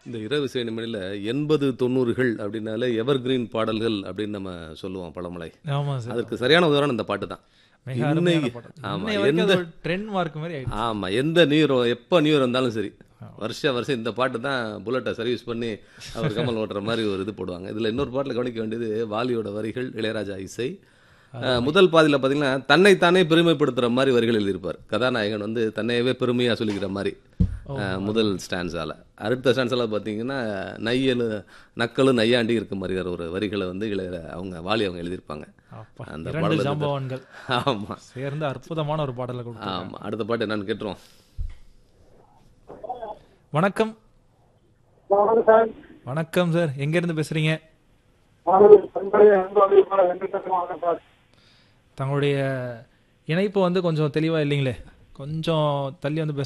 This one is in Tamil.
இந்த இரவு சேனிமணியில் எண்பது தொண்ணூறுகள் அப்படின்னாலே எவர்கிரீன் பாடல்கள் அப்படின்னு நம்ம சொல்லுவோம் பழமலை ஆமா சார் அதற்கு சரியான உதாரணம் இந்த பாட்டு தான் மிக அருமையான இன்னைக்கு- பாடல் ஆமா, இன்னை வரைக்கும் எந்த- அது ஒரு ட்ரெண்ட் மார்க் மாதிரி ஆயிடுச்சு ஆமாம் எந்த நியூர் எப்போ நியூர் வந்தாலும் சரி வருஷ வருஷம் இந்த பாட்டு தான் புல்லட்டை சர்வீஸ் பண்ணி அவர் கமல் ஓட்டுற மாதிரி ஒரு இது போடுவாங்க இதில் இன்னொரு பாட்டில் கவனிக்க வேண்டியது வாலியோட வரிகள் இளையராஜா இசை அஹ், முதல் பாதியில் பார்த்தீங்கன்னா தன்னைத்தானே பெருமைப்படுத்துகிற மாதிரி வரிகள் எழுதியிருப்பார் கதாநாயகன் வந்து தன்னையவே பெருமையாக சொல்லிக்கிற மாதிரி அஹ், முதல் ஸ்டான்ஸால் அடுத்த ஸ்டான்ஸால் பார்த்தீங்கன்னா நையலு நக்கலு நையாண்டி இருக்க மாதிரி ஒரு வரிகளை வந்து இளைய அவங்க வாலி அவங்க எழுதியிருப்பாங்க அப்பா அந்த இரண்டு பாடல ஜாம்பவான்கள் ஆமாம் சேர்ந்து அற்புதமான ஒரு பாடலை கொடுத்தாங்க ஆமாம் அடுத்த பாட்டு என்னன்னு கேட்டுருவோம் வணக்கம் வணக்கம் சார் வணக்கம் சார் எங்க இருந்து பேசுறீங்க மாணவர் பண்பலை அன்பு வெங்கடேசன் வணக்கம் சார் தங்களுடைய இணைப்பு வந்து கொஞ்சம் தெளிவா இல்லைங்களே கொஞ்சம் தள்ளி வந்து பேச